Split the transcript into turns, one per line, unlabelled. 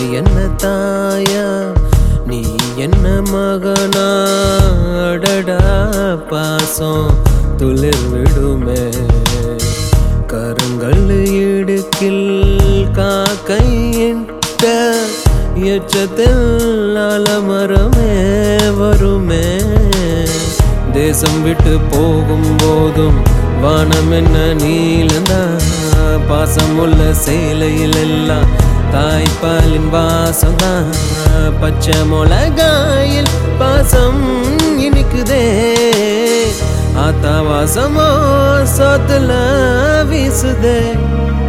என்ன தாயா நீ என்ன மகனா அடடா பாசம் துளிர் விடுமே கருங்கல் இடுக்கில் காக்கையிட்ட எச்சத்தில் அலமரமே வருமே தேசம் விட்டு போகும் போதும் வானம் என்ன நீளந்தான் பாசம் உள்ள சேலையில் எல்லாம் தாய்ப்பாலின் வாசம் தான் பச்சை மிளகாயில் பாசம் இனிக்குதே ஆத்தா வாசமோ சோத்துல வீசுதே